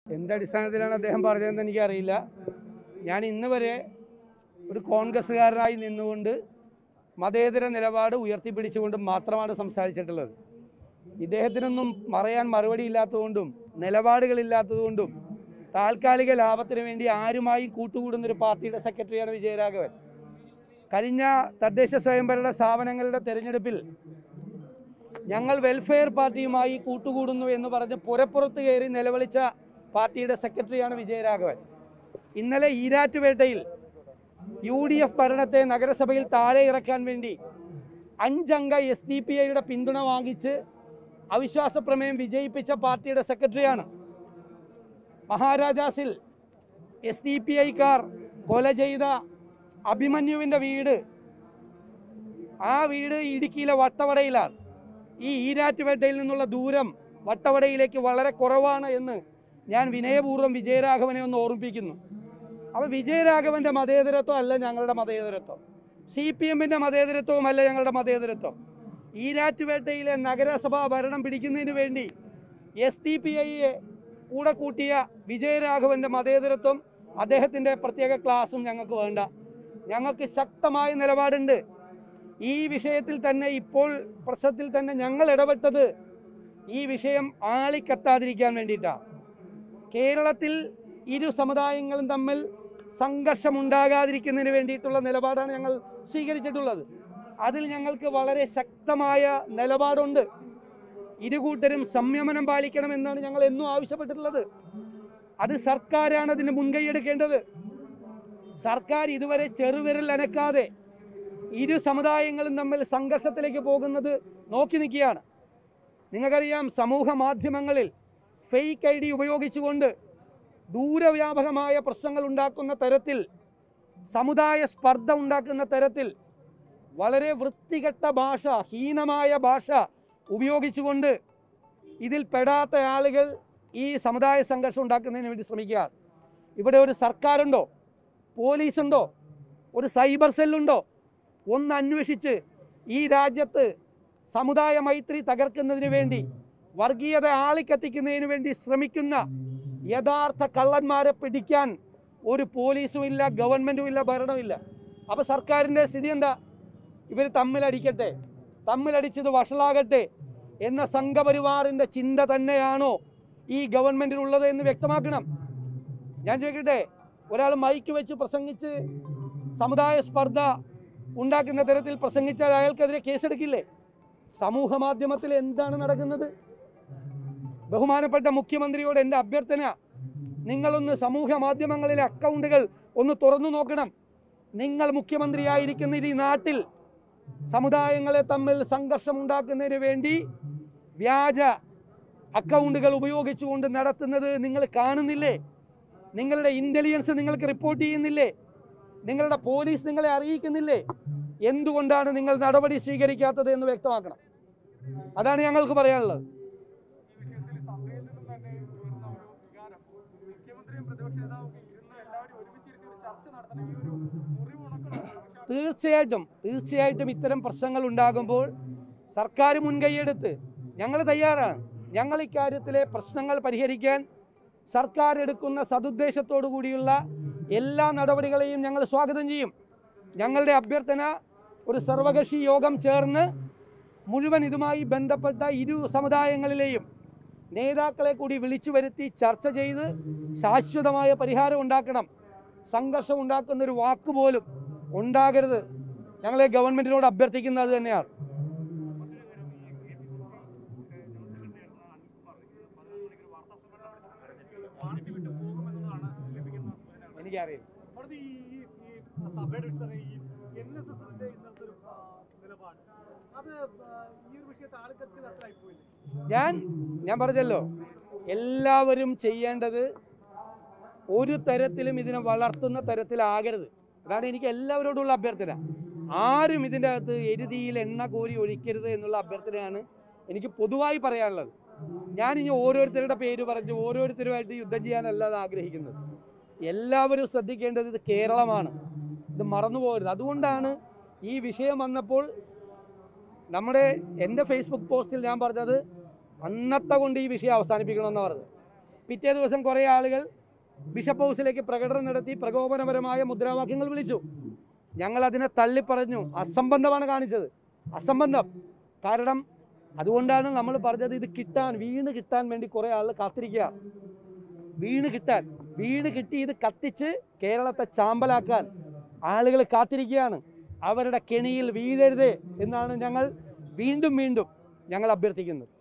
എന്ത് അടിസ്ഥാനത്തിലാണ് അദ്ദേഹം പറഞ്ഞതെന്ന് എനിക്കറിയില്ല ഞാൻ ഇന്ന് വരെ ഒരു കോൺഗ്രസ്സുകാരനായി നിന്നുകൊണ്ട് മതേതര നിലപാട് ഉയർത്തിപ്പിടിച്ചുകൊണ്ട് മാത്രമാണ് സംസാരിച്ചിട്ടുള്ളത് ഇദ്ദേഹത്തിനൊന്നും പറയാൻ മറുപടി ഇല്ലാത്തതുകൊണ്ടും നിലപാടുകളില്ലാത്തതുകൊണ്ടും താൽക്കാലിക ലാഭത്തിന് വേണ്ടി ആരുമായും കൂട്ടുകൂടുന്ന ഒരു പാർട്ടിയുടെ സെക്രട്ടറിയാണ് വിജയരാഘവൻ കഴിഞ്ഞ തദ്ദേശ സ്വയംഭരണ സ്ഥാപനങ്ങളുടെ തെരഞ്ഞെടുപ്പിൽ ഞങ്ങൾ വെൽഫെയർ പാർട്ടിയുമായി കൂട്ടുകൂടുന്നു എന്ന് പറഞ്ഞ് പുരപ്പുറത്ത് കയറി നിലവിളിച്ച പാർട്ടിയുടെ സെക്രട്ടറിയാണ് വിജയരാഘവൻ ഇന്നലെ ഈരാറ്റുപേട്ടയിൽ യു ഡി എഫ് ഭരണത്തെ നഗരസഭയിൽ താഴെ ഇറക്കാൻ വേണ്ടി അഞ്ചംഗ എസ് ഡി പി ഐയുടെ പിന്തുണ വാങ്ങിച്ച് അവിശ്വാസ പ്രമേയം വിജയിപ്പിച്ച പാർട്ടിയുടെ സെക്രട്ടറിയാണ് മഹാരാജാസിൽ എസ് ഡി പി ഐക്കാർ കൊല ചെയ്ത അഭിമന്യുവിൻ്റെ വീട് ആ വീട് ഇടുക്കിയിലെ വട്ടവടയിലാണ് ഈ ഈരാറ്റുപേട്ടയിൽ നിന്നുള്ള ദൂരം വട്ടവടയിലേക്ക് വളരെ കുറവാണ് എന്ന് ഞാൻ വിനയപൂർവ്വം വിജയരാഘവനെ ഒന്ന് ഓർമ്മിപ്പിക്കുന്നു അപ്പോൾ വിജയരാഘവൻ്റെ മതേതരത്വം അല്ല ഞങ്ങളുടെ മതേതരത്വം സി പി എമ്മിൻ്റെ മതേതരത്വവും അല്ല ഞങ്ങളുടെ മതേതരത്വം ഈരാറ്റുപേട്ടയിലെ നഗരസഭാ ഭരണം പിടിക്കുന്നതിന് വേണ്ടി എസ് ഡി പി ഐയെ കൂടെ കൂട്ടിയ വിജയരാഘവൻ്റെ മതേതരത്വം അദ്ദേഹത്തിൻ്റെ പ്രത്യേക ക്ലാസ്സും ഞങ്ങൾക്ക് വേണ്ട ഞങ്ങൾക്ക് ശക്തമായ നിലപാടുണ്ട് ഈ വിഷയത്തിൽ തന്നെ ഇപ്പോൾ പ്രശ്നത്തിൽ തന്നെ ഞങ്ങൾ ഇടപെട്ടത് ഈ വിഷയം ആളിക്കത്താതിരിക്കാൻ വേണ്ടിയിട്ടാണ് കേരളത്തിൽ ഇരു സമുദായങ്ങളും തമ്മിൽ സംഘർഷമുണ്ടാകാതിരിക്കുന്നതിന് വേണ്ടിയിട്ടുള്ള നിലപാടാണ് ഞങ്ങൾ സ്വീകരിച്ചിട്ടുള്ളത് അതിൽ ഞങ്ങൾക്ക് വളരെ ശക്തമായ നിലപാടുണ്ട് ഇരുകൂട്ടരും സംയമനം പാലിക്കണമെന്നാണ് ഞങ്ങൾ എന്നും ആവശ്യപ്പെട്ടിട്ടുള്ളത് അത് സർക്കാരാണ് അതിന് മുൻകൈ എടുക്കേണ്ടത് സർക്കാർ ഇതുവരെ ചെറുവിരൽ അനക്കാതെ ഇരു സമുദായങ്ങളും തമ്മിൽ സംഘർഷത്തിലേക്ക് പോകുന്നത് നോക്കി നിൽക്കുകയാണ് നിങ്ങൾക്കറിയാം സമൂഹ മാധ്യമങ്ങളിൽ ഫേക്ക് ഐ ഡി ഉപയോഗിച്ചുകൊണ്ട് ദൂരവ്യാപകമായ പ്രശ്നങ്ങൾ ഉണ്ടാക്കുന്ന തരത്തിൽ സമുദായ സ്പർദ്ധ ഉണ്ടാക്കുന്ന തരത്തിൽ വളരെ വൃത്തികെട്ട ഭാഷ ഹീനമായ ഭാഷ ഉപയോഗിച്ചുകൊണ്ട് ഇതിൽ പെടാത്ത ആളുകൾ ഈ സമുദായ സംഘർഷം ഉണ്ടാക്കുന്നതിന് വേണ്ടി ശ്രമിക്കുക ഇവിടെ ഒരു സർക്കാരുണ്ടോ പോലീസുണ്ടോ ഒരു സൈബർ സെല്ലുണ്ടോ ഒന്ന് അന്വേഷിച്ച് ഈ രാജ്യത്ത് സമുദായ മൈത്രി തകർക്കുന്നതിന് വേണ്ടി വർഗീയത ആളിക്കത്തിക്കുന്നതിന് വേണ്ടി ശ്രമിക്കുന്ന യഥാർത്ഥ കള്ളന്മാരെ പിടിക്കാൻ ഒരു പോലീസും ഇല്ല ഗവൺമെൻറ്റും ഇല്ല ഭരണമില്ല അപ്പോൾ സർക്കാരിൻ്റെ സ്ഥിതി എന്താ ഇവർ തമ്മിലടിക്കട്ടെ തമ്മിലടിച്ചത് വഷളാകട്ടെ എന്ന സംഘപരിവാറിൻ്റെ ചിന്ത തന്നെയാണോ ഈ ഗവൺമെൻറ്റിനുള്ളത് എന്ന് വ്യക്തമാക്കണം ഞാൻ ചോദിക്കട്ടെ ഒരാൾ മൈക്ക് വെച്ച് പ്രസംഗിച്ച് സമുദായ സ്പർദ്ധ ഉണ്ടാക്കുന്ന തരത്തിൽ പ്രസംഗിച്ചാൽ അയാൾക്കെതിരെ കേസെടുക്കില്ലേ സമൂഹ മാധ്യമത്തിൽ എന്താണ് നടക്കുന്നത് ബഹുമാനപ്പെട്ട മുഖ്യമന്ത്രിയോട് എൻ്റെ അഭ്യർത്ഥന നിങ്ങളൊന്ന് സമൂഹ മാധ്യമങ്ങളിലെ അക്കൗണ്ടുകൾ ഒന്ന് തുറന്നു നോക്കണം നിങ്ങൾ മുഖ്യമന്ത്രിയായിരിക്കുന്ന ഈ നാട്ടിൽ സമുദായങ്ങളെ തമ്മിൽ സംഘർഷം ഉണ്ടാക്കുന്നതിന് വേണ്ടി വ്യാജ അക്കൗണ്ടുകൾ ഉപയോഗിച്ചുകൊണ്ട് നടത്തുന്നത് നിങ്ങൾ കാണുന്നില്ലേ നിങ്ങളുടെ ഇൻ്റലിജൻസ് നിങ്ങൾക്ക് റിപ്പോർട്ട് ചെയ്യുന്നില്ലേ നിങ്ങളുടെ പോലീസ് നിങ്ങളെ അറിയിക്കുന്നില്ലേ എന്തുകൊണ്ടാണ് നിങ്ങൾ നടപടി സ്വീകരിക്കാത്തത് എന്ന് വ്യക്തമാക്കണം അതാണ് ഞങ്ങൾക്ക് പറയാനുള്ളത് ഈ വിഷയത്തിൽ സഭയിൽ നിന്നും തന്നെ ഉയർന്ന ഒരു വികാരം മുഖ്യമന്ത്രിയും പ്രതിപക്ഷ നേതാവും ഇരുന്ന് എല്ലാവരും ഒരുമിച്ചിരുത്തി ഒരു ചർച്ച നടത്തണം ഈ ഒരു മുറിവ് ഉണക്കണം പക്ഷെ തീർച്ചയായിട്ടും തീർച്ചയായിട്ടും ഇത്തരം പ്രശ്നങ്ങൾ ഉണ്ടാകുമ്പോൾ സർക്കാർ മുൻകൈയെടുത്ത് ഞങ്ങൾ തയ്യാറാണ് ഞങ്ങൾ ഇക്കാര്യത്തിലെ പ്രശ്നങ്ങൾ പരിഹരിക്കാൻ സർക്കാർ എടുക്കുന്ന സതുദ്ദേശത്തോടു കൂടിയുള്ള എല്ലാ നടപടികളെയും ഞങ്ങൾ സ്വാഗതം ചെയ്യും ഞങ്ങളുടെ അഭ്യർത്ഥന ഒരു സർവകക്ഷി യോഗം ചേർന്ന് മുഴുവൻ ഇതുമായി ബന്ധപ്പെട്ട ഇരു സമുദായങ്ങളിലെയും നേതാക്കളെ കൂടി വിളിച്ചു വരുത്തി ചർച്ച ചെയ്ത് ശാശ്വതമായ പരിഹാരം ഉണ്ടാക്കണം സംഘർഷം ഉണ്ടാക്കുന്ന ഒരു വാക്ക് പോലും ഉണ്ടാകരുത് ഞങ്ങളെ ഗവൺമെൻറ്റിനോട് അഭ്യർത്ഥിക്കുന്നത് അത് തന്നെയാണ് എനിക്കറിയില്ല അവിടുത്തെ ഈ ഈ ഈ സഭയുടെ വിഷയത്തിൽ തന്നെ ഈ എൻ എസ് എസിന്റെ ഇന്നത്തെ ഒരു ആ, നിലപാട് അത് ആ, ഈ ഒരു വിഷയത്തെ ആൾക്കാർക്ക് തരത്തിലായി പോയില്ലേ ഞാൻ ഞാൻ പറഞ്ഞല്ലോ എല്ലാവരും ചെയ്യേണ്ടത് ഒരു തരത്തിലും ഇതിനെ വളർത്തുന്ന തരത്തിലാകരുത് അതാണ് എനിക്ക് എല്ലാവരോടുള്ള അഭ്യർത്ഥന ആരും ഇതിൻ്റെ അകത്ത് എരുതിയിൽ എണ്ണ കോരി ഒഴിക്കരുത് എന്നുള്ള അഭ്യർത്ഥനയാണ് എനിക്ക് പൊതുവായി പറയാനുള്ളത് ഞാൻ ഇനി ഓരോരുത്തരുടെ പേര് പറഞ്ഞ് ഓരോരുത്തരുമായിട്ട് യുദ്ധം ചെയ്യാനല്ലാതെ ആഗ്രഹിക്കുന്നത് എല്ലാവരും ശ്രദ്ധിക്കേണ്ടത് ഇത് കേരളമാണ് ഇത് മറന്നു പോകരുത് അതുകൊണ്ടാണ് ഈ വിഷയം വന്നപ്പോൾ നമ്മുടെ എൻ്റെ ഫേസ്ബുക്ക് പോസ്റ്റിൽ ഞാൻ പറഞ്ഞത് അന്നത്തെ കൊണ്ട് ഈ വിഷയം അവസാനിപ്പിക്കണമെന്ന് പറഞ്ഞത് പിറ്റേ ദിവസം കുറേ ആളുകൾ ബിഷപ്പ് ഹൗസിലേക്ക് പ്രകടനം നടത്തി പ്രകോപനപരമായ മുദ്രാവാക്യങ്ങൾ വിളിച്ചു ഞങ്ങൾ അതിനെ തള്ളിപ്പറഞ്ഞു അസംബന്ധമാണ് കാണിച്ചത് അസംബന്ധം കാരണം അതുകൊണ്ടാണ് നമ്മൾ പറഞ്ഞത് ഇത് കിട്ടാൻ വീണ് കിട്ടാൻ വേണ്ടി കുറേ ആളുകൾ കാത്തിരിക്കുക വീണ് കിട്ടാൻ വീണ് കിട്ടി ഇത് കത്തിച്ച് കേരളത്തെ ചാമ്പലാക്കാൻ ആളുകൾ കാത്തിരിക്കുകയാണ് അവരുടെ കെണിയിൽ വീഴരുതേ എന്നാണ് ഞങ്ങൾ വീണ്ടും വീണ്ടും ഞങ്ങൾ അഭ്യർത്ഥിക്കുന്നത്